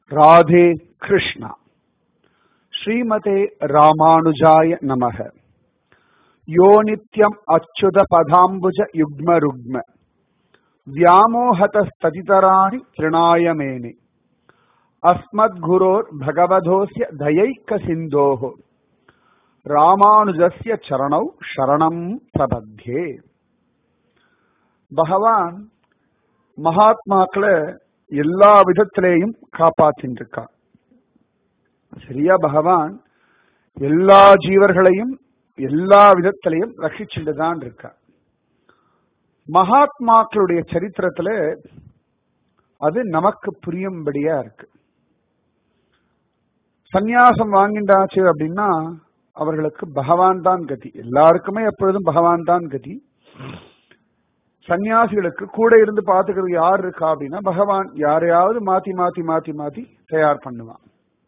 ராதே கிருஷ்ணா ஸ்ரீமதே ராமானுஜாய நமக யோ நித்யம் அச்சுத பதாம்புஜ யுக்ம ருக்ம व्यामोहतस्ततितराणि तृणाय मेने अस्मद्गुरोर्भगवधोऽस्य दयैकसिन्धोः ராமானுஜஸ்ய சரணௌ சரணம் பிரபத்யே பகவான் மகாத்மாக்களை எல்லா விதத்திலேயும் காப்பாத்தின்னு இருக்கான் சரியா பகவான் எல்லா ஜீவர்களையும் எல்லா விதத்திலையும் ரட்சிச்சுட்டு தான் இருக்கான் மகாத்மாக்களுடைய சரித்திரத்துல அது நமக்கு புரியும்படியா இருக்கு சந்நியாசம் வாங்கிண்டாச்சு அப்படின்னா அவர்களுக்கு பகவான் தான் கதி எல்லாருக்குமே எப்பொழுதும் பகவான் தான் கதி சன்னியாசிகளுக்கு கூட இருந்து பாத்துக்கிறது யார் இருக்கா அப்படின்னா பகவான் யாரையாவது மாத்தி மாத்தி மாத்தி மாத்தி தயார் பண்ணுவான்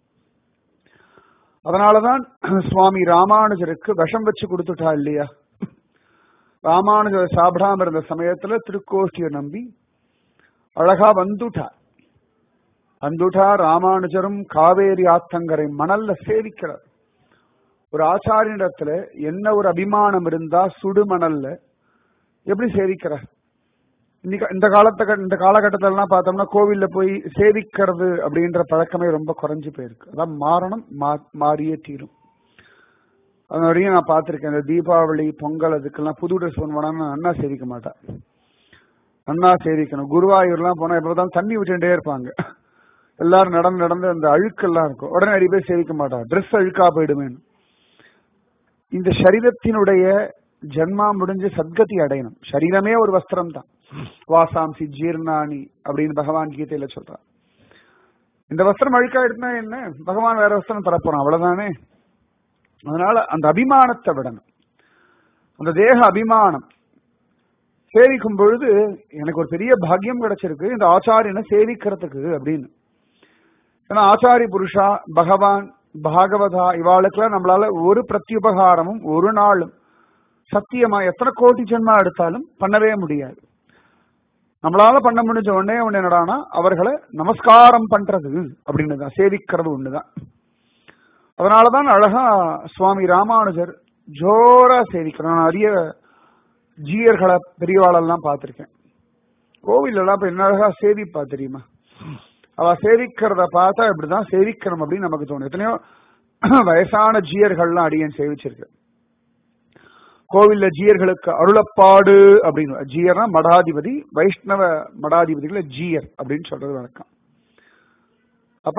அதனாலதான் சுவாமி ராமானுஜருக்கு விஷம் வச்சு கொடுத்துட்டா இல்லையா ராமானுஜர் சாப்பிடாம இருந்த சமயத்துல திருக்கோஷ்டியை நம்பி அழகா வந்துட்டார் வந்துட்டா ராமானுஜரும் காவேரி ஆத்தங்கரை மணல்ல சேவிக்கிறார் ஒரு ஆச்சாரியனிடத்துல என்ன ஒரு அபிமானம் இருந்தா சுடு மணல்ல எப்படி சேவிக்கிறார் இன்னைக்கு இந்த காலத்த இந்த காலகட்டத்திலாம் பார்த்தோம்னா கோவில்ல போய் சேவிக்கிறது அப்படின்ற பழக்கமே ரொம்ப குறைஞ்சு போயிருக்கு அதான் மாறணும் மாறியே தீரும் அது வரையும் நான் பார்த்திருக்கேன் இந்த தீபாவளி பொங்கல் அதுக்கெல்லாம் புது ட்ரெஸ் பண்ணுவானா அண்ணா சேவிக்க மாட்டேன் அண்ணா சேவிக்கணும் குருவாயூர்லாம் போனா எப்பதான் தண்ணி விட்டுட்டே இருப்பாங்க எல்லாரும் நடந்து நடந்து அந்த அழுக்கெல்லாம் இருக்கும் உடனே நிறைய பேர் சேவிக்க மாட்டாங்க ட்ரெஸ் அழுக்கா போயிடுமேன்னு இந்த சரீரத்தினுடைய ஜென்மா முடிஞ்சு சத்கதி அடையணும் சரீரமே ஒரு வஸ்திரம் தான் வாசாம்சி ஜீர்ணானி அப்படின்னு பகவான் கீதையில சொல்றான் இந்த வஸ்திரம் அழுக்காயிடுனா என்ன பகவான் வேற வஸ்திரம் தரப்போறான் அவ்வளவுதானே அதனால அந்த அபிமானத்தை விடணும் அந்த தேக அபிமானம் சேவிக்கும் பொழுது எனக்கு ஒரு பெரிய பாக்கியம் கிடைச்சிருக்கு இந்த ஆச்சாரியனை சேவிக்கிறதுக்கு அப்படின்னு ஏன்னா ஆச்சாரி புருஷா பகவான் பாகவதா இவாளுக்கெல்லாம் நம்மளால ஒரு பிரத்யுபகாரமும் ஒரு நாளும் சத்தியமா எத்தனை கோடி ஜென்மா எடுத்தாலும் பண்ணவே முடியாது நம்மளால பண்ண முடிஞ்ச உடனே ஒண்ணு என்னடானா அவர்களை நமஸ்காரம் பண்றது அப்படின்னு தான் சேவிக்கிறது ஒண்ணுதான் அதனாலதான் அழகா சுவாமி ராமானுஜர் ஜோரா சேவிக்கிறோம் நான் நிறைய ஜீயர்களை பெரியவாளெல்லாம் பார்த்திருக்கேன் கோவில் எல்லாம் இப்ப என்ன அழகா சேவிப்பா தெரியுமா அவ சேவிக்கிறத பார்த்தா இப்படிதான் சேவிக்கணும் அப்படின்னு நமக்கு தோணும் எத்தனையோ வயசான ஜீயர்கள்லாம் அடியன் சேவிச்சிருக்கு கோவில்ல ஜீயர்களுக்கு அருளப்பாடு அப்படின்னு ஜீயர்னா மடாதிபதி வைஷ்ணவ மடாதிபதிகளை ஜீயர் அப்படின்னு சொல்றது வழக்கம் அப்ப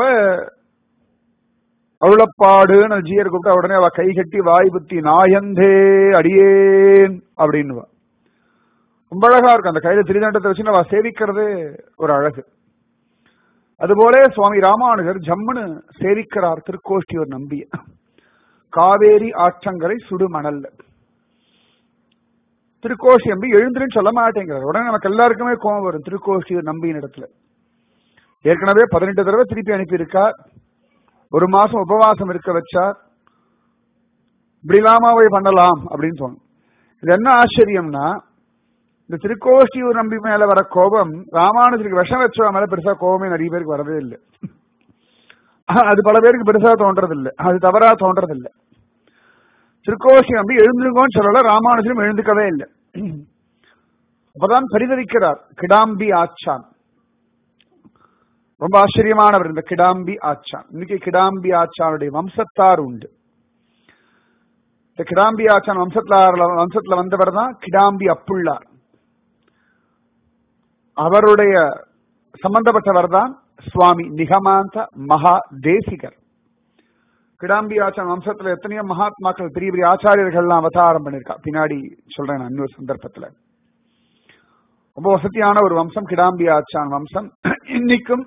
அருளப்பாடுன்னு ஜீயர் கூப்பிட்டா உடனே அவ கை கட்டி வாய் புத்தி நாயந்தே அடியேன் அப்படின்னுவா ரொம்ப அழகா இருக்கும் அந்த கையில திருநண்டத்தை வச்சு அவ சேவிக்கிறது ஒரு அழகு அதுபோல சுவாமி ராமானுஜர் ஜம்முன்னு சேவிக்கிறார் திருக்கோஷ்டி ஒரு நம்பிய காவேரி ஆற்றங்கரை சுடு மணல்ல திருக்கோஷ்டி நம்பி எழுந்துருன்னு சொல்ல மாட்டேங்கிறார் உடனே நமக்கு எல்லாருக்குமே கோபம் வரும் திருக்கோஷ்டி நம்பியின் இடத்துல ஏற்கனவே பதினெட்டு தடவை திருப்பி அனுப்பியிருக்கார் ஒரு மாசம் உபவாசம் இருக்க வச்சார் இப்படி இல்லாம போய் பண்ணலாம் அப்படின்னு தோணும் இது என்ன ஆச்சரியம்னா இந்த திருக்கோஷ்டியூர் நம்பி மேல வர கோபம் ராமானுஜருக்கு விஷம் வச்சவ மேல பெருசா கோபமே நிறைய பேருக்கு வரவே இல்லை அது பல பேருக்கு பெருசா தோன்றது இல்லை அது தவறா தோன்றது இல்லை திருக்கோஷ்டி நம்பி எழுந்துருங்கோன்னு சொல்லல ராமானுஜரும் எழுந்துக்கவே இல்லை அப்பதான் பரிதவிக்கிறார் கிடாம்பி ஆச்சான் ரொம்ப ஆச்சரியமானவர் இந்த கிடாம்பி ஆச்சான் இன்னைக்கு கிடாம்பி ஆச்சானுடைய வம்சத்தார் உண்டு இந்த கிடாம்பி ஆச்சான் வம்சத்தார் வம்சத்துல வந்தவர் தான் கிடாம்பி அப்புள்ளார் அவருடைய சம்பந்தப்பட்டவர் தான் சுவாமி நிகமாந்த மகா தேசிகர் கிடாம்பி ஆச்சான் வம்சத்துல எத்தனையோ மகாத்மாக்கள் பெரிய பெரிய ஆச்சாரியர்கள்லாம் அவதாரம் பண்ணிருக்கா பின்னாடி சொல்றேன் நான் இன்னொரு சந்தர்ப்பத்துல ரொம்ப வசதியான ஒரு வம்சம் கிடாம்பி ஆச்சான் வம்சம் இன்னைக்கும்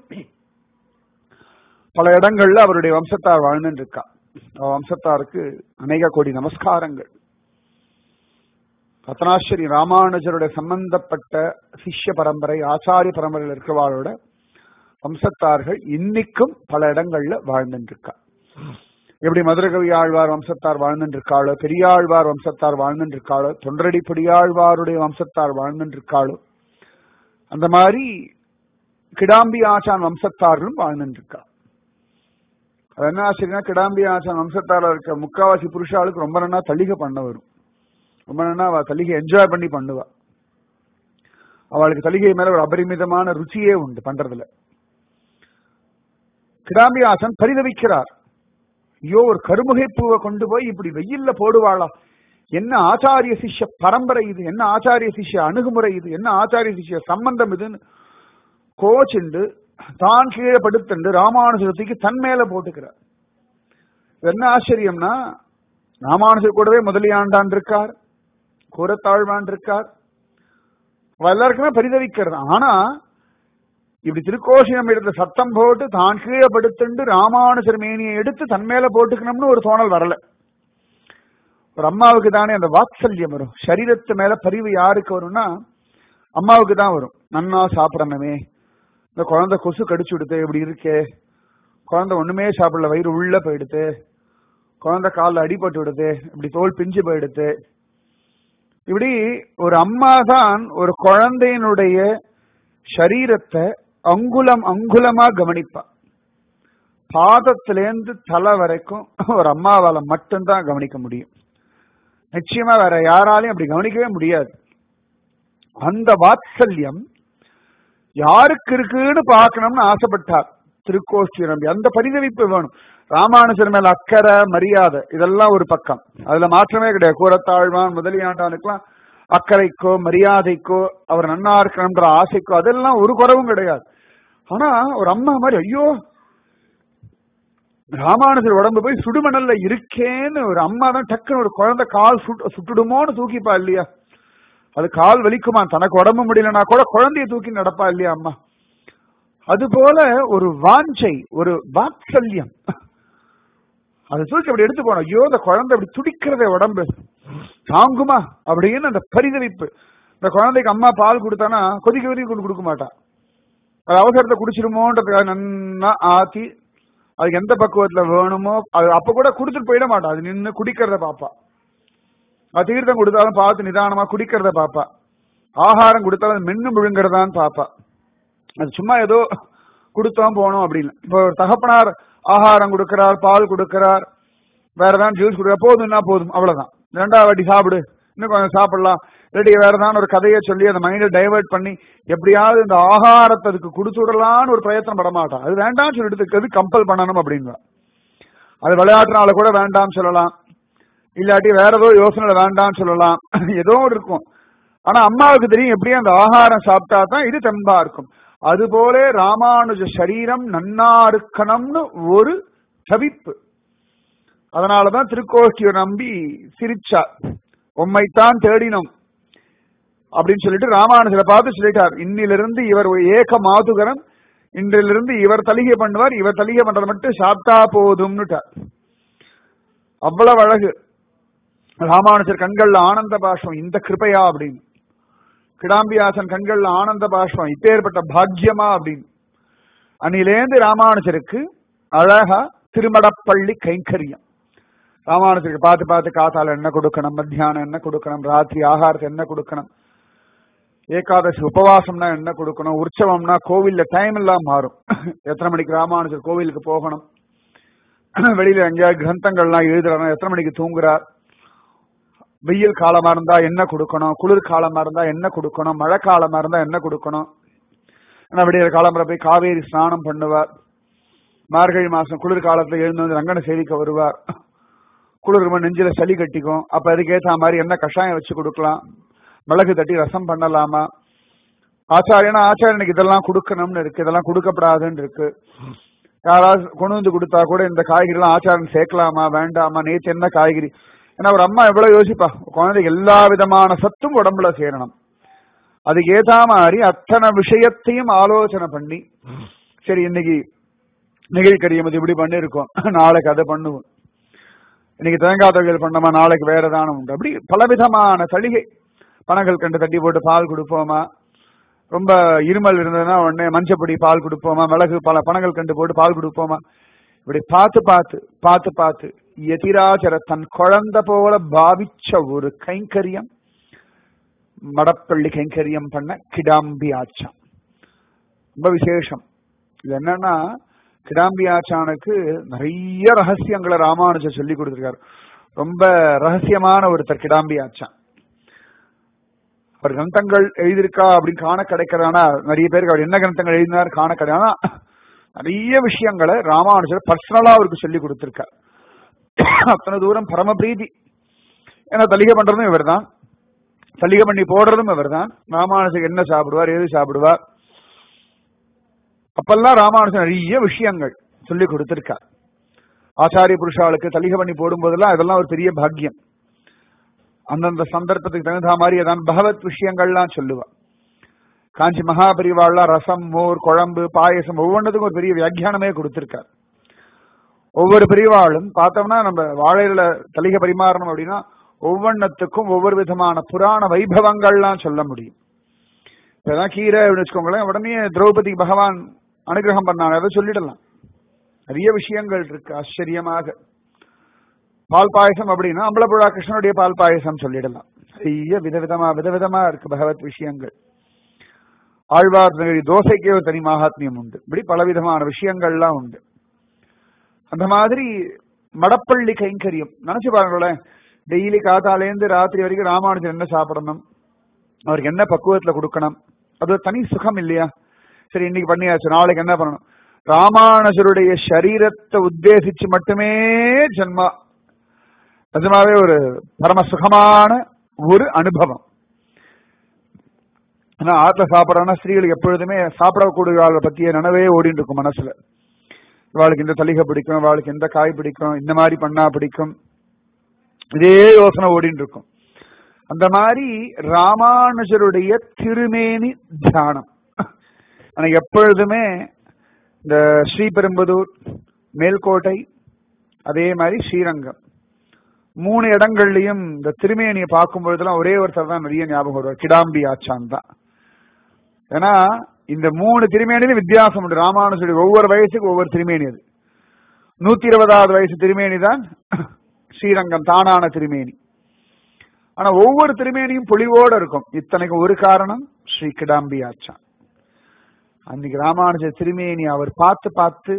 பல இடங்கள்ல அவருடைய வம்சத்தார் வாழ்ந்துட்டு இருக்கா வம்சத்தாருக்கு அநேக கோடி நமஸ்காரங்கள் ரத்னாஸ்வரி ராமானுஜருடைய சம்பந்தப்பட்ட சிஷ்ய பரம்பரை ஆச்சாரிய பரம்பரையில் இருக்கிறவாளோட வம்சத்தார்கள் இன்னைக்கும் பல இடங்கள்ல வாழ்ந்துட்டு இருக்கா எப்படி மதுரகவி ஆழ்வார் வம்சத்தார் வாழ்ந்துட்டு இருக்காளோ பெரியாழ்வார் வம்சத்தார் வாழ்ந்துட்டு இருக்காளோ தொண்டரடி பெரியாழ்வாருடைய வம்சத்தார் வாழ்ந்துட்டு இருக்காளோ அந்த மாதிரி கிடாம்பி ஆச்சான் வம்சத்தார்களும் வாழ்ந்துட்டு இருக்கா அது என்ன ஆச்சரியம்னா கிடாம்பி ஆசன் வம்சத்தால இருக்க முக்காவாசி புருஷாளுக்கு ரொம்ப நன்னா தள்ளிகை பண்ண வரும் ரொம்ப நன்னா அவ தள்ளிகை என்ஜாய் பண்ணி பண்ணுவா அவளுக்கு தலிகை மேல ஒரு அபரிமிதமான ருச்சியே உண்டு பண்றதுல கிடாம்பியாசன் பரிதவிக்கிறார் ஐயோ ஒரு கருமுகை பூவை கொண்டு போய் இப்படி வெயில்ல போடுவாளா என்ன ஆச்சாரிய சிஷ்ய பரம்பரை இது என்ன ஆச்சாரிய சிஷ்ய அணுகுமுறை இது என்ன ஆச்சாரிய சிஷ்ய சம்பந்தம் இதுன்னு கோச்சுண்டு தான் கீழே படுத்துண்டு ராமானுஜத்துக்கு தன் மேல போட்டுக்கிறார் என்ன ஆச்சரியம்னா ராமானுஜர் கூடவே முதலியாண்டான் இருக்கார் கூரத்தாழ்வான் இருக்கார் அவ எல்லாருக்குமே பரிதவிக்கிறது ஆனா இப்படி திருக்கோஷியம் எடுத்த சத்தம் போட்டு தான் கீழே படுத்துண்டு ராமானுஜர் மேனியை எடுத்து தன் மேல போட்டுக்கணும்னு ஒரு தோணல் வரல ஒரு அம்மாவுக்கு தானே அந்த வாத்சல்யம் வரும் சரீரத்து மேல பரிவு யாருக்கு வரும்னா அம்மாவுக்கு தான் வரும் நன்னா சாப்பிடணுமே இந்த குழந்தை கொசு கடிச்சு விடுது இப்படி இருக்கே குழந்தை ஒண்ணுமே சாப்பிடல வயிறு உள்ள போயிடுது குழந்தை காலில் அடிபட்டு விடுது இப்படி தோல் பிஞ்சு போயிடுது இப்படி ஒரு அம்மா தான் ஒரு குழந்தையினுடைய சரீரத்தை அங்குலம் அங்குலமா கவனிப்பா பாதத்திலேருந்து தலை வரைக்கும் ஒரு அம்மாவால மட்டும்தான் கவனிக்க முடியும் நிச்சயமா வேற யாராலையும் அப்படி கவனிக்கவே முடியாது அந்த வாத்சல்யம் யாருக்கு இருக்குன்னு பார்க்கணும்னு ஆசைப்பட்டார் திருக்கோஷ்டி நம்பி அந்த பரிதவிப்பு வேணும் ராமானுஜர் மேல அக்கறை மரியாதை இதெல்லாம் ஒரு பக்கம் அதுல மாற்றமே கிடையாது கூரத்தாழ்வான் முதலியாண்டானுக்கெல்லாம் அக்கறைக்கோ மரியாதைக்கோ அவர் நன்னா இருக்கணும்ன்ற ஆசைக்கோ அதெல்லாம் ஒரு குறவும் கிடையாது ஆனா ஒரு அம்மா மாதிரி ஐயோ ராமானுஜர் உடம்பு போய் சுடுமணல்ல இருக்கேன்னு ஒரு அம்மா தான் டக்குன்னு ஒரு குழந்தை கால் சுட்டு சுட்டுடுமோன்னு தூக்கிப்பா இல்லையா அது கால் வலிக்குமா தனக்கு உடம்பு முடியலன்னா கூட குழந்தைய தூக்கி நடப்பா இல்லையா அம்மா அது போல ஒரு வாஞ்சை ஒரு வாத்சல்யம் அதை தூக்கி அப்படி எடுத்து போனோம் ஐயோ இந்த குழந்தை அப்படி துடிக்கிறதே உடம்பு தாங்குமா அப்படின்னு அந்த பரிதவிப்பு இந்த குழந்தைக்கு அம்மா பால் கொடுத்தானா கொதிக்க கொதிக்க கொண்டு கொடுக்க மாட்டா அது அவசரத்தை குடிச்சிருமோன்றதுக்காக நன்னா ஆத்தி அதுக்கு எந்த பக்குவத்துல வேணுமோ அது அப்ப கூட கொடுத்துட்டு போயிட மாட்டா அது நின்று குடிக்கிறத பாப்பா அது தீர்த்தம் கொடுத்தாலும் பார்த்து நிதானமா குடிக்கிறத பாப்பா ஆகாரம் கொடுத்தாலும் மென்னு முழுங்கிறதான்னு பாப்பா அது சும்மா ஏதோ கொடுத்தோம் போனோம் அப்படின்னு இப்போ ஒரு தகப்பனார் ஆகாரம் கொடுக்கிறார் பால் கொடுக்கிறார் வேற ஏதாவது ஜூஸ் கொடுக்குற போதும்னா போதும் அவ்வளவுதான் ரெண்டாவது வாட்டி சாப்பிடு இன்னும் கொஞ்சம் சாப்பிடலாம் இல்லாட்டி வேற ஏதாவது ஒரு கதையை சொல்லி அந்த மைண்டை டைவர்ட் பண்ணி எப்படியாவது இந்த ஆகாரத்தை அதுக்கு கொடுத்து விடலான்னு ஒரு பிரயத்தனம் பட மாட்டான் அது வேண்டாம்னு சொல்லிட்டு கம்பல் பண்ணணும் அப்படின்னு அது விளையாட்டுனால கூட வேண்டாம்னு சொல்லலாம் இல்லாட்டி வேற ஏதோ யோசனை வேண்டாம்னு சொல்லலாம் ஏதோ ஒரு இருக்கும் ஆனா அம்மாவுக்கு தெரியும் எப்படியும் அந்த ஆகாரம் சாப்பிட்டா தான் இது தெம்பா இருக்கும் அதுபோல ராமானுஜ சரீரம் நன்னா இருக்கணும்னு ஒரு தவிப்பு அதனாலதான் திருக்கோஷ்டியை நம்பி சிரிச்சார் உம்மைத்தான் தேடினோம் அப்படின்னு சொல்லிட்டு ராமானுஜரை பார்த்து சொல்லிட்டார் இன்னிலிருந்து இவர் ஒரு ஏக மாதுகரம் இன்றிலிருந்து இவர் தலிகை பண்ணுவார் இவர் தலிகை பண்றது மட்டும் சாப்பிட்டா போதும்னுட்டார் அவ்வளவு அழகு ராமானுஜர் கண்கள்ல ஆனந்த பாஷம் இந்த கிருபையா அப்படின்னு கிடாம்பியாசன் கண்கள்ல ஆனந்த பாஷ்பம் இப்பேற்பட்ட பாக்கியமா அப்படின்னு அன்னிலேந்து ராமானுஜருக்கு அழகா திருமடப்பள்ளி கைங்கரியம் ராமானுஜருக்கு பார்த்து பார்த்து காத்தால என்ன கொடுக்கணும் மத்தியானம் என்ன கொடுக்கணும் ராத்திரி ஆகாரத்தை என்ன கொடுக்கணும் ஏகாதசி உபவாசம்னா என்ன கொடுக்கணும் உற்சவம்னா கோவில்ல டைம் எல்லாம் மாறும் எத்தனை மணிக்கு ராமானுஜர் கோவிலுக்கு போகணும் வெளியில எங்கேயாவது கிரந்தங்கள்லாம் எழுதுறாங்க எத்தனை மணிக்கு தூங்குறார் வெயில் காலமா இருந்தா என்ன கொடுக்கணும் குளிர் காலமா இருந்தா என்ன கொடுக்கணும் மழை காலமா இருந்தா என்ன கொடுக்கணும் ஏன்னா விடியற காலம்புற போய் காவேரி ஸ்நானம் பண்ணுவார் மார்கழி மாசம் குளிர் காலத்துல எழுந்து வந்து ரங்கனை சேவிக்க வருவார் குளிர் ரொம்ப நெஞ்சில சளி கட்டிக்கும் அப்ப அதுக்கேற்ற மாதிரி என்ன கஷாயம் வச்சு கொடுக்கலாம் மிளகு தட்டி ரசம் பண்ணலாமா ஆச்சாரியனா ஆச்சாரியனுக்கு இதெல்லாம் கொடுக்கணும்னு இருக்கு இதெல்லாம் கொடுக்கப்படாதுன்னு இருக்கு யாராவது கொண்டு வந்து கொடுத்தா கூட இந்த காய்கறி எல்லாம் ஆச்சாரன் சேர்க்கலாமா வேண்டாமா நேற்று என்ன காய்கறி ஏன்னா ஒரு அம்மா எவ்வளவு யோசிப்பா குழந்தைக்கு எல்லா விதமான சத்தும் உடம்புல சேரணும் அதுக்கு ஏதா மாதிரி அத்தனை விஷயத்தையும் ஆலோசனை பண்ணி சரி இன்னைக்கு நிகழ்கரியம் இப்படி பண்ணிருக்கோம் நாளைக்கு அதை பண்ணுவோம் இன்னைக்கு தேங்காய் தொகையில் பண்ணோமா நாளைக்கு வேற தானம் உண்டு அப்படி பலவிதமான சளிகை பணங்கள் கண்டு தட்டி போட்டு பால் கொடுப்போமா ரொம்ப இருமல் இருந்ததுன்னா உடனே மஞ்சப்பொடி பால் கொடுப்போமா மிளகு பல பணங்கள் கண்டு போட்டு பால் கொடுப்போமா இப்படி பார்த்து பார்த்து பார்த்து பார்த்து எதிராஜர தன் குழந்தை போல பாவிச்ச ஒரு கைங்கரியம் மடப்பள்ளி கைங்கரியம் பண்ண கிடாம்பி ஆச்சான் ரொம்ப விசேஷம் இது என்னன்னா கிடாம்பி ஆச்சானுக்கு நிறைய ரகசியங்களை ராமானுஜர் சொல்லி கொடுத்திருக்காரு ரொம்ப ரகசியமான ஒருத்தர் கிடாம்பி ஆச்சான் அவர் கிரந்தங்கள் எழுதியிருக்கா அப்படின்னு காண கிடைக்கிறதானா நிறைய பேருக்கு அவர் என்ன கிரந்தங்கள் எழுதினார் காண கிடையாது நிறைய விஷயங்களை ராமானுஜர் பர்சனலா அவருக்கு சொல்லி கொடுத்திருக்கார் அத்தனை தூரம் பரமபிரீதி ஏன்னா தலிகை பண்றதும் இவர் தான் தலிகை பண்ணி போடுறதும் இவர் தான் ராமானுஜர் என்ன சாப்பிடுவார் எது சாப்பிடுவார் அப்பெல்லாம் ராமானுஜர் நிறைய விஷயங்கள் சொல்லி கொடுத்திருக்கார் ஆச்சாரிய புருஷாளுக்கு தலிகை பண்ணி போடும்போதெல்லாம் இதெல்லாம் ஒரு பெரிய பாக்கியம் அந்தந்த சந்தர்ப்பத்துக்கு தகுந்த மாதிரி ஏதாவது பகவத் விஷயங்கள்லாம் சொல்லுவா காஞ்சி மகாபரிவாள்லாம் ரசம் மோர் குழம்பு பாயசம் ஒவ்வொன்றதுக்கும் ஒரு பெரிய வியாக்கியானமே கொடுத்திருக்கார் ஒவ்வொரு பிரிவாளும் பார்த்தோம்னா நம்ம வாழையில தலிகை பரிமாறணும் அப்படின்னா ஒவ்வொன்றத்துக்கும் ஒவ்வொரு விதமான புராண வைபவங்கள்லாம் சொல்ல முடியும் இப்பதான் கீரை அப்படின்னு வச்சுக்கோங்களேன் உடனே திரௌபதி பகவான் அனுகிரகம் பண்ணாங்க அதை சொல்லிடலாம் நிறைய விஷயங்கள் இருக்கு ஆச்சரியமாக பால் பாயசம் அப்படின்னா அம்பலப்புழா கிருஷ்ணனுடைய பால் பாயசம் சொல்லிடலாம் நிறைய விதவிதமா விதவிதமா இருக்கு பகவத் விஷயங்கள் ஆழ்வார் நகரி தோசைக்கே ஒரு தனி மகாத்மியம் உண்டு இப்படி பலவிதமான விஷயங்கள்லாம் உண்டு அந்த மாதிரி மடப்பள்ளி கைங்கரியம் நினைச்சு பாருங்களேன் டெய்லி காத்தாலேருந்து ராத்திரி வரைக்கும் ராமானுஜன் என்ன சாப்பிடணும் அவருக்கு என்ன பக்குவத்துல கொடுக்கணும் அது ஒரு தனி சுகம் இல்லையா சரி இன்னைக்கு பண்ணியாச்சு நாளைக்கு என்ன பண்ணணும் ராமானுஜருடைய சரீரத்தை உத்தேசிச்சு மட்டுமே ஜென்மா நிஜமாவே ஒரு பரம சுகமான ஒரு அனுபவம் ஆனா ஆத்துல சாப்பிடறோம்னா ஸ்திரீகளுக்கு எப்பொழுதுமே சாப்பிடக்கூடிய ஆளை பத்திய நினைவே ஓடிட்டு இருக்கும் மனசுல இவாளுக்கு இந்த தலிகை பிடிக்கும் இவாளுக்கு எந்த காய் பிடிக்கும் இந்த மாதிரி பண்ணா பிடிக்கும் இதே யோசனை ஓடிட்டு இருக்கும் அந்த மாதிரி ராமானுஜருடைய திருமேனி தியானம் எனக்கு எப்பொழுதுமே இந்த ஸ்ரீபெரும்புதூர் மேல்கோட்டை அதே மாதிரி ஸ்ரீரங்கம் மூணு இடங்கள்லயும் இந்த திருமேனியை பார்க்கும் பொழுதுலாம் ஒரே ஒருத்தர் தான் நிறைய ஞாபகம் வருவார் கிடாம்பி ஆச்சான் தான் ஏன்னா இந்த மூணு திருமேனிலும் வித்தியாசம் உண்டு ராமானுஜருடைய ஒவ்வொரு வயசுக்கு ஒவ்வொரு திருமேனி அது நூத்தி இருபதாவது வயசு திருமேனி தான் ஸ்ரீரங்கம் தானான திருமேனி ஆனா ஒவ்வொரு திருமேனியும் பொலிவோட இருக்கும் இத்தனைக்கும் ஒரு காரணம் ஸ்ரீ கிடாம்பி ஆச்சான் அன்னைக்கு ராமானுஜர் திருமேனி அவர் பார்த்து பார்த்து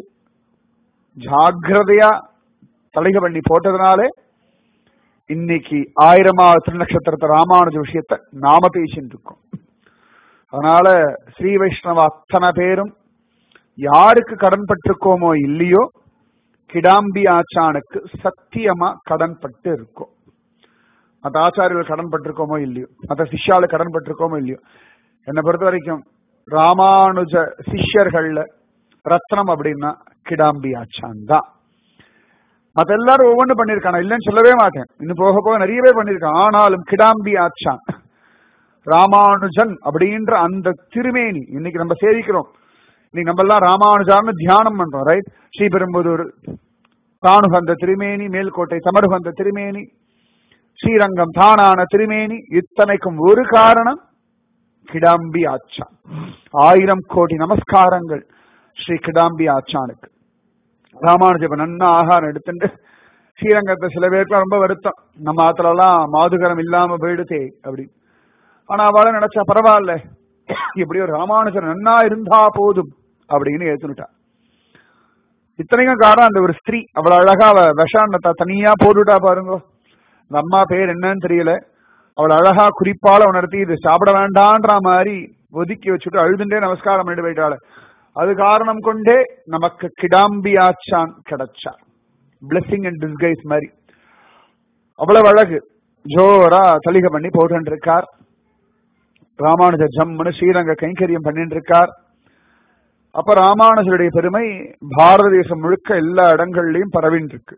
ஜாகிரதையா தலிக பண்ணி போட்டதுனாலே இன்னைக்கு ஆயிரமாவது திருநட்சத்திரத்தை ராமானுஜ விஷயத்தை நாம பேசிட்டு இருக்கோம் அதனால ஸ்ரீ வைஷ்ணவ அத்தனை பேரும் யாருக்கு கடன் பட்டிருக்கோமோ இல்லையோ கிடாம்பி ஆச்சானுக்கு சத்தியமா கடன் பட்டு இருக்கும் மற்ற ஆச்சாரியர்கள் கடன் பட்டிருக்கோமோ இல்லையோ மற்ற சிஷ்யாவில் கடன் பட்டிருக்கோமோ இல்லையோ என்னை பொறுத்த வரைக்கும் ராமானுஜ சிஷ்யர்கள்ல ரத்னம் அப்படின்னா கிடாம்பி ஆச்சான் தான் மத்த எல்லாரும் ஒவ்வொன்று பண்ணிருக்காங்க இல்லைன்னு சொல்லவே மாட்டேன் இன்னும் போக போக நிறைய பேர் பண்ணிருக்காங்க ஆனாலும் கிடாம்பி ஆச்சான் ராமானுஜன் அப்படின்ற அந்த திருமேனி இன்னைக்கு நம்ம சேவிக்கிறோம் இன்னைக்கு நம்ம எல்லாம் ராமானுஜான்னு தியானம் பண்றோம் ரைட் ஸ்ரீபெரும்புதூர் தானுகந்த திருமேனி மேல்கோட்டை சமருகந்த திருமேனி ஸ்ரீரங்கம் தானான திருமேனி இத்தனைக்கும் ஒரு காரணம் கிடாம்பி ஆச்சான் ஆயிரம் கோடி நமஸ்காரங்கள் ஸ்ரீ கிடாம்பி ஆச்சானுக்கு ராமானுஜ இப்ப நன்னா ஆகாரம் எடுத்துட்டு ஸ்ரீரங்கத்தை சில பேருக்கு ரொம்ப வருத்தம் நம்ம ஆத்துல எல்லாம் மாதுகரம் இல்லாம போயிடுதே அப்படி ஆனா அவளை நினைச்சா பரவாயில்ல இப்படி ஒரு ராமானுஜர் நன்னா இருந்தா போதும் அப்படின்னு ஏத்துனுட்டா இத்தனைக்கும் காரணம் அந்த ஒரு ஸ்திரீ அவ்வளவு அழகா அவ விஷான்னத்தை தனியா போட்டுட்டா பாருங்க அந்த அம்மா பேர் என்னன்னு தெரியல அவள் அழகா குறிப்பால உணர்த்தி இது சாப்பிட வேண்டான்ற மாதிரி ஒதுக்கி வச்சுட்டு அழுதுண்டே நமஸ்காரம் பண்ணிட்டு போயிட்டாள் அது காரணம் கொண்டே நமக்கு கிடாம்பி ஆச்சான் கிடைச்சார் பிளெஸிங் அண்ட் டிஸ்கைஸ் மாதிரி அவ்வளவு அழகு ஜோரா தலிகை பண்ணி போட்டு இருக்கார் ராமானுஜ ஜம்முன்னு ஸ்ரீரங்க கைங்கரியம் பண்ணிட்டு இருக்கார் அப்ப ராமானுஜருடைய பெருமை பாரத தேசம் முழுக்க எல்லா இடங்கள்லயும் பரவின்னு இருக்கு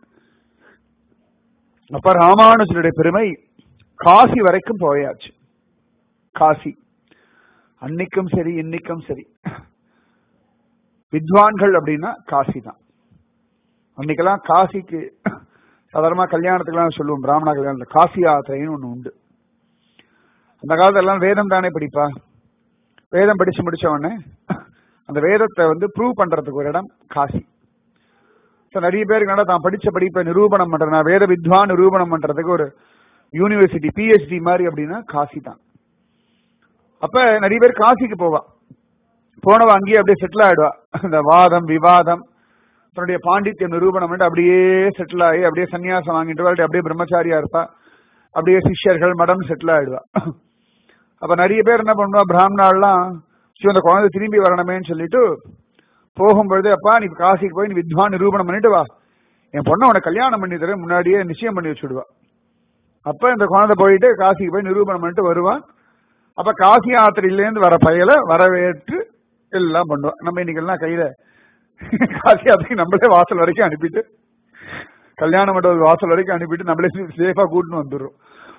அப்ப ராமானுஜருடைய பெருமை காசி வரைக்கும் போயாச்சு காசி அன்னைக்கும் சரி இன்னைக்கும் சரி வித்வான்கள் அப்படின்னா காசி தான் அன்னைக்கெல்லாம் காசிக்கு சாதாரணமா கல்யாணத்துக்குலாம் சொல்லுவோம் பிராமண கல்யாணத்துல காசி யாத்திரைன்னு ஒண்ணு உண்டு அந்த காலத்துல எல்லாம் வேதம் தானே படிப்பா வேதம் படிச்சு முடிச்ச உடனே அந்த வேதத்தை வந்து ப்ரூவ் பண்றதுக்கு ஒரு இடம் காசி நிறைய பேருக்கு என்ன தான் படிச்ச படிப்பை நிரூபணம் பண்றது நான் வேத வித்வான் நிரூபணம் பண்றதுக்கு ஒரு யூனிவர்சிட்டி பிஹெச்டி மாதிரி அப்படின்னா காசி தான் அப்ப நிறைய பேர் காசிக்கு போவா போனவ அங்கேயே அப்படியே செட்டில் ஆயிடுவா இந்த வாதம் விவாதம் தன்னுடைய பாண்டித்யம் நிரூபணம் பண்ணிட்டு அப்படியே செட்டில் ஆகி அப்படியே சன்னியாசம் வாங்கிட்டு வாழ்க்கை அப்படியே பிரம்மச்சாரியா இருப்பா அப்படியே சிஷ்யர்கள் மடம் செட்டில் ஆயிடுவா அப்ப நிறைய பேர் என்ன பண்ணுவா பிராமணாலாம் "ஐயோ, அந்த குழந்தை திரும்பி வரணுமேன்னு சொல்லிட்டு போகும்பொழுது அப்பா நீ காசிக்கு போய் நீ வித்வான் நிரூபணம் பண்ணிட்டு வா என் பொண்ணை உனக்கு கல்யாணம் பண்ணி தரேன் முன்னாடியே நிச்சயம் பண்ணி வச்சுடுவா அப்ப இந்த குழந்தை போயிட்டு காசிக்கு போய் நிரூபணம் பண்ணிட்டு வருவான் அப்ப காசி யாத்திரையிலேருந்து வர பயலை வரவேற்று எல்லாம் பண்ணுவான் நம்ம இன்னைக்கு எல்லாம் கையில காசி யாத்திரைக்கு நம்மளே வாசல் வரைக்கும் அனுப்பிட்டு கல்யாண மண்டபம் வாசல் வரைக்கும் அனுப்பிட்டு நம்மளே சேஃபா கூட்டின்னு வந்துடுறோம்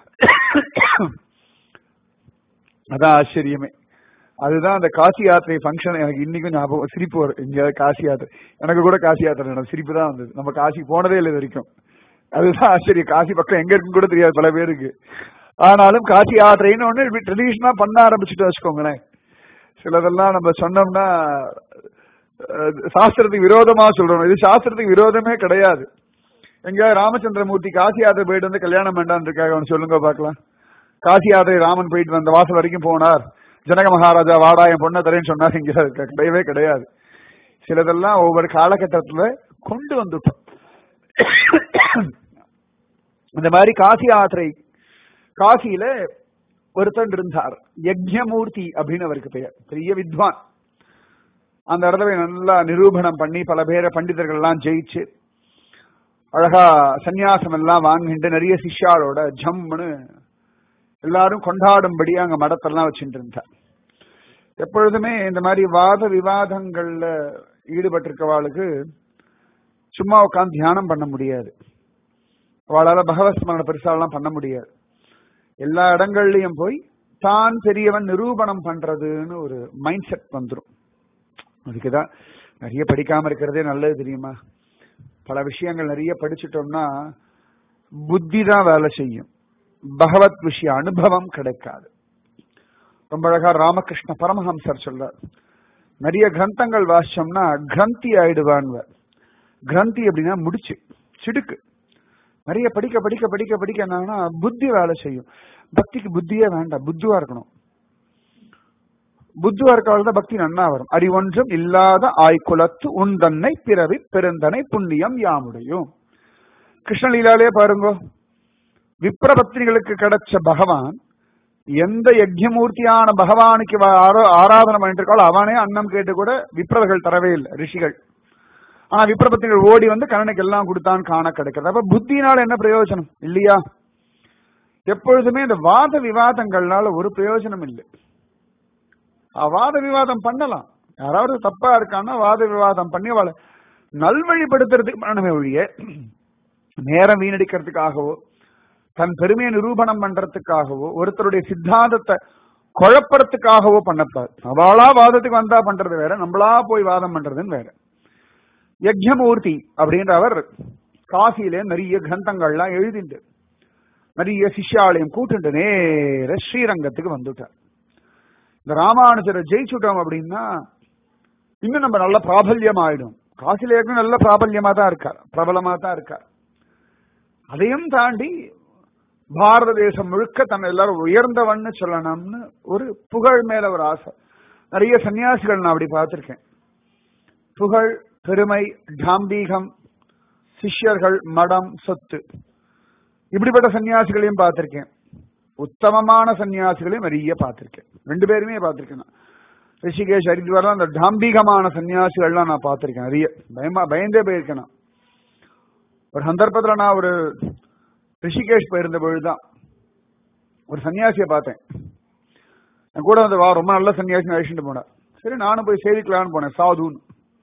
அதான் ஆச்சரியமே அதுதான் அந்த காசி யாத்திரை ஃபங்க்ஷன் எனக்கு இன்னைக்கும் ஞாபகம் சிரிப்பு வரும் எங்கேயாவது காசி யாத்திரை எனக்கு கூட காசி யாத்திரை நடக்கும் சிரிப்பு தான் வந்தது நம்ம காசி போனதே இல்லை இது வரைக்கும் அதுதான் ஆச்சரியம் காசி பக்கம் எங்க இருக்குன்னு கூட தெரியாது பல பேருக்கு ஆனாலும் காசி யாத்திரைன்னு ஒண்ணு ட்ரெடிஷனா பண்ண ஆரம்பிச்சுட்டு வச்சுக்கோங்களேன் சிலதெல்லாம் நம்ம சொன்னோம்னா அஹ், சாஸ்திரத்துக்கு விரோதமா சொல்றோம் இது சாஸ்திரத்துக்கு விரோதமே கிடையாது எங்க ராமச்சந்திரமூர்த்தி காசி யாத்திரை போயிட்டு வந்து கல்யாணம் வேண்டான்னு இருக்காங்க அவன் சொல்லுங்க பார்க்கலாம் காசி யாத்திரை ராமன் போயிட்டு வந்த வாசல் வரைக்கும் போனார் ஜனக மகாராஜா வாடா என் பொண்ணை தரேன்னு சொன்னார் இங்க கிடையவே கிடையாது சிலதெல்லாம் ஒவ்வொரு காலகட்டத்துல கொண்டு வந்துட்டோம் இந்த மாதிரி காசி யாத்திரை காசியில ஒருத்தன் இருந்தார் யஜ்யமூர்த்தி அப்படின்னு அவருக்கு பெயர் பெரிய வித்வான் அந்த இடத்துல நல்லா நிரூபணம் பண்ணி பல பேரை பண்டிதர்கள் எல்லாம் ஜெயிச்சு அழகா சந்நியாசம் எல்லாம் வாங்கிட்டு நிறைய சிஷ்யாளோட ஜம்முன்னு எல்லாரும் கொண்டாடும்படி அங்க மடத்தெல்லாம் வச்சுட்டு இருந்தார் எப்பொழுதுமே இந்த மாதிரி வாத விவாதங்கள்ல ஈடுபட்டிருக்கவாளுக்கு சும்மா உட்காந்து தியானம் பண்ண முடியாது அவளால பகவத் ஸ்மரண பெருசாலாம் பண்ண முடியாது எல்லா இடங்கள்லயும் போய் தான் பெரியவன் நிரூபணம் பண்றதுன்னு ஒரு மைண்ட் செட் வந்துடும் அதுக்குதான் நிறைய படிக்காம இருக்கிறதே நல்லது தெரியுமா பல விஷயங்கள் நிறைய படிச்சுட்டோம்னா புத்தி தான் வேலை செய்யும் பகவத் விஷய அனுபவம் கிடைக்காது ரொம்ப அழகா ராமகிருஷ்ண பரமஹம்சர் சொல்றார் நிறைய கிரந்தங்கள் வாசிச்சோம்னா கிரந்தி ஆயிடுவான்வ கிரந்தி அப்படின்னா முடிச்சு சிடுக்கு நிறைய படிக்க படிக்க படிக்க படிக்க என்னன்னா புத்தி வேலை செய்யும் பக்திக்கு புத்தியே வேண்டாம் புத்துவா இருக்கணும் புத்துவா இருக்கவள் தான் பக்தி நன்னா வரும் அறி ஒன்றும் இல்லாத ஆய்குலத்து உன் தன்னை பிறவி பெருந்தனை புண்ணியம் யாமுடையும் கிருஷ்ணலீலாலே பாருங்க விப்ரபத்னிகளுக்கு கிடைச்ச பகவான் எந்த யஜ்யமூர்த்தியான பகவானுக்கு இவ ஆரா- ஆராதனை பண்ணிட்டு இருக்காளோ அவனே அன்னம் கேட்டு கூட விப்ரர்கள் தரவே இல்லை ரிஷிகள் ஆனா விப்ரபத்திகள் ஓடி வந்து கண்ணனுக்கு எல்லாம் கொடுத்தான் காண கிடைக்கிறது அப்ப புத்தினால என்ன பிரயோஜனம் இல்லையா எப்பொழுதுமே இந்த வாத விவாதங்கள்னால ஒரு பிரயோஜனம் இல்லை அஹ் வாத விவாதம் பண்ணலாம் யாராவது தப்பா இருக்கான்னா வாத விவாதம் பண்ணி அவளை நல்வழிப்படுத்துறதுக்கு பண்ணணுமே ஒழிய நேரம் வீணடிக்கிறதுக்காகவோ தன் பெருமையை நிரூபணம் பண்றதுக்காகவோ ஒருத்தருடைய சித்தாந்தத்தை குழப்பறதுக்காகவோ பண்ணக்கூடாது அவளா வாதத்துக்கு வந்தா பண்றது வேற நம்மளா போய் வாதம் பண்றதுன்னு வேற யஜ்யமூர்த்தி அப்படின்ற அவர் காசியில நிறைய கிரந்தங்கள்லாம் எழுதிண்டு நிறைய சிஷ்யாலயம் கூட்டுண்டு நேர ஸ்ரீரங்கத்துக்கு வந்துட்டார் இந்த ராமானுஜரை ஜெயிச்சுட்டோம் அப்படின்னா இன்னும் நம்ம நல்ல பிராபல்யம் ஆயிடும் காசில ஏற்கனவே நல்ல பிராபல்யமா தான் இருக்கார் பிரபலமா தான் இருக்கார் அதையும் தாண்டி பாரத தேசம் முழுக்க தன்னை எல்லாரும் உயர்ந்தவன்னு சொல்லணும்னு ஒரு புகழ் மேல ஒரு ஆசை நிறைய சன்னியாசிகள் நான் அப்படி பார்த்திருக்கேன் புகழ் பெருமை டாம்பீகம் சிஷ்யர்கள் மடம் சொத்து இப்படிப்பட்ட சன்னியாசிகளையும் பார்த்திருக்கேன் உத்தமமான சன்னியாசிகளையும் நிறைய பார்த்திருக்கேன் ரெண்டு பேருமே பார்த்திருக்கேன் நான். ரிஷிகேஷ் ஹரித்வார்லாம் அந்த டாம்பீகமான சன்னியாசிகள்லாம் நான் பார்த்திருக்கேன் நிறைய பயமா பயந்தே போயிருக்கேன் நான். ஒரு சந்தர்ப்பத்துல நான் ஒரு ரிஷிகேஷ் போயிருந்த பொழுதுதான் ஒரு சன்னியாசியை பார்த்தேன் என் கூட வந்து வா ரொம்ப நல்ல சன்னியாசி அழைச்சிட்டு போனார் சரி நானும் போய் சேவிக்கலான்னு போனேன் சாதுன்னு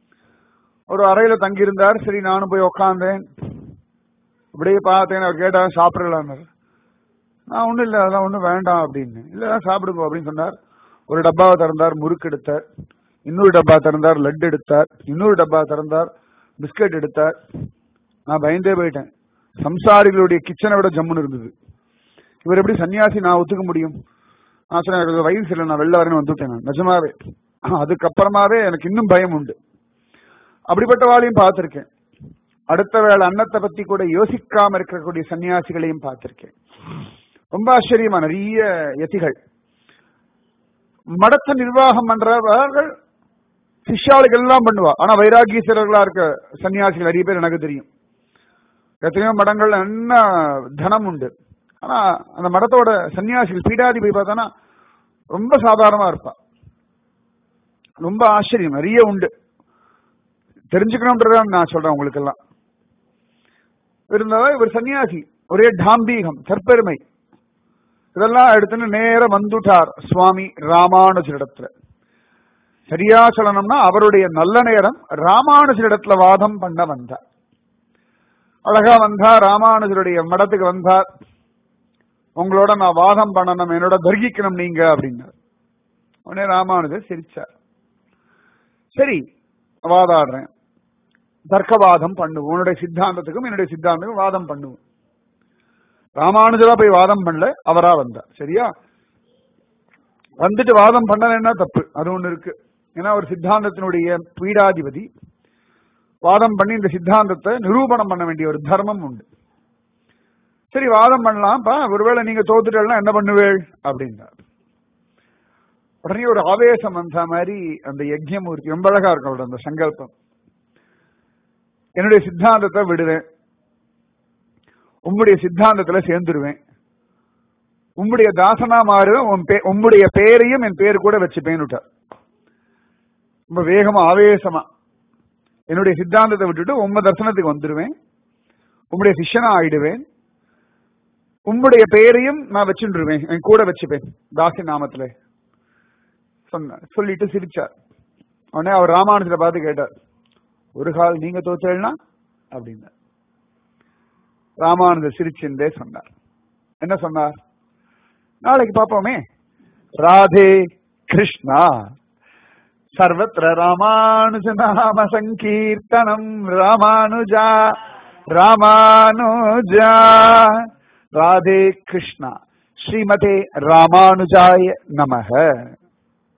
ஒரு அறையில தங்கியிருந்தார் சரி நானும் போய் உக்காந்தேன் இப்படியே பார்த்தேன் அவர் கேட்டார் சாப்பிடலான்னு நான் ஒண்ணும் இல்ல அதெல்லாம் ஒண்ணும் வேண்டாம் அப்படின்னு இல்ல சாப்பிடுங்க அப்படின்னு சொன்னார் ஒரு டப்பாவை திறந்தார் முறுக்கு எடுத்தார் இன்னொரு டப்பா திறந்தார் லட்டு எடுத்தார் இன்னொரு டப்பா திறந்தார் பிஸ்கட் எடுத்தார் நான் பயந்தே போயிட்டேன் சம்சாரிகளுடைய கிச்சனை விட ஜம்முன்னு இருந்தது இவர் எப்படி சன்னியாசி நான் ஒத்துக்க முடியும் நான் சொன்னேன் எனக்கு வயசு இல்லை நான் வெளில வரேன்னு வந்துட்டேன் நான் நிஜமாவே அதுக்கப்புறமாவே எனக்கு இன்னும் பயம் உண்டு அப்படிப்பட்ட வாளையும் பார்த்திருக்கேன் அடுத்த வேளை அன்னத்தை பத்தி கூட யோசிக்காம இருக்கக்கூடிய சன்னியாசிகளையும் பார்த்திருக்கேன் ரொம்ப ஆச்சரியமா நிறைய யதிகள் மடத்தை நிர்வாகம் பண்றவர்கள் சிஷ்யாளுக்கு எல்லாம் பண்ணுவா ஆனா வைராகீஸ்வரர்களா இருக்க சன்னியாசிகள் நிறைய பேர் எனக்கு தெரியும் எத்தனையோ மடங்கள்ல என்ன தனம் உண்டு ஆனா அந்த மடத்தோட சன்னியாசிகள் பீடாதிபதி பார்த்தானா ரொம்ப சாதாரணமா இருப்பா ரொம்ப ஆச்சரியம் நிறைய உண்டு தெரிஞ்சுக்கணும்ன்றத நான் சொல்றேன் உங்களுக்கு எல்லாம் இருந்தவ இவர் சன்னியாசி ஒரே டாம்பீகம் தற்பெருமை இதெல்லாம் எடுத்துன்னு நேர வந்துட்டார் சுவாமி ராமானுஜரிடத்துல சரியா சொல்லணும்னா அவருடைய நல்ல நேரம் ராமானுஜரிடத்துல வாதம் பண்ண வந்தார் அழகா வந்தா ராமானுஜருடைய மடத்துக்கு வந்தார் உங்களோட நான் வாதம் பண்ணணும் என்னோட தர்கிக்கணும் நீங்க அப்படின்னார் உடனே ராமானுஜர் சிரிச்சார் சரி வாதாடுறேன் தர்க்கவாதம் பண்ணுவோம் உன்னுடைய சித்தாந்தத்துக்கும் என்னுடைய சித்தாந்தத்துக்கும் வாதம் பண்ணுவோம் ராமானுஜரா போய் வாதம் பண்ணல அவரா வந்தார் சரியா வந்துட்டு வாதம் பண்ணலன்னா தப்பு அது ஒண்ணு இருக்கு ஏன்னா ஒரு சித்தாந்தத்தினுடைய பீடாதிபதி வாதம் பண்ணி இந்த சித்தாந்தத்தை நிரூபணம் பண்ண வேண்டிய ஒரு தர்மம் உண்டு சரி வாதம் பண்ணலாம்ப்பா ஒருவேளை நீங்க தோத்துட்டா என்ன பண்ணுவேள் அப்படின்னார் உடனே ஒரு ஆவேசம் வந்த மாதிரி அந்த யஜ்யமூர்த்தி ரொம்ப அழகா இருக்கும் அவரோட அந்த சங்கல்பம் என்னுடைய சித்தாந்தத்தை விடுவேன் உம்முடைய சித்தாந்தத்துல சேர்ந்துருவேன் உம்முடைய தாசனா மாறுவேன் உன் பே- உம்முடைய பேரையும் என் பேர் கூட வச்சுப்பேன் ரொம்ப வேகமா ஆவேசமா என்னுடைய சித்தாந்தத்தை விட்டுட்டு உம்ம தர்சனத்துக்கு வந்துருவேன் உம்முடைய சிஷ்யனா ஆயிடுவேன் உம்முடைய பேரையும் நான் வச்சுருவேன் என் கூட வச்சுப்பேன் தாசி நாமத்துல சொன்ன சொல்லிட்டு சிரிச்சார் உடனே அவர் ராமானுஜரை பார்த்து கேட்டார் ஒரு கால் நீங்க தோத்தேன்னா அப்படின்னார் ராமானுஜர் சிரிச்சுண்டே சொன்னார் என்ன சொன்னார் நாளைக்கு பார்ப்போமே ராதே கிருஷ்ணா சர்வத்திர ராமானுஜ நாம சங்கீர்த்தனம் ராமானுஜா ராமானுஜா ராதே கிருஷ்ணா ஸ்ரீமதே ராமானுஜாய நமக